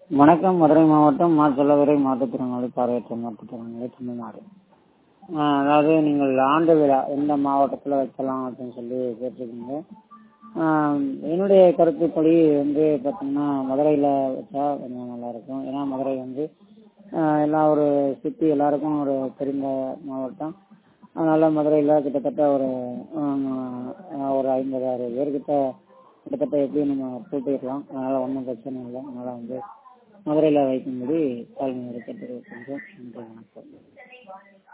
வணக்கம் மதுரை மாவட்டம் மா சொல்லவரை மாற்றுத்திறனாளி பார்வையற்ற மாற்றுத்திறனாளி தமிழ்நாடு ஆஹ் அதாவது நீங்கள் ஆண்டு விழா எந்த மாவட்டத்தில் வைக்கலாம் அப்படின்னு சொல்லி கேட்டிருக்கீங்க ஆஹ் என்னுடைய கருத்துப்படி வந்து பார்த்தீங்கன்னா மதுரையில் வச்சா கொஞ்சம் நல்லா இருக்கும் ஏன்னா மதுரை வந்து ஆஹ் எல்லா ஒரு சுற்றி எல்லாருக்கும் ஒரு தெரிந்த மாவட்டம் அதனால மதுரையில் கிட்டத்தட்ட ஒரு ஆஹ் ஒரு ஐம்பது அறுபது பேர்கிட்ட கிட்டத்தட்ட எப்படியும் நம்ம கூட்டிடலாம் அதனால் ஒன்றும் பிரச்சனை இல்லை அதனால் வந்து மதுரையில் வைக்கும்படி தாழ்மையோடு கேட்டுக்கொள்கிறோம் நன்றி வணக்கம்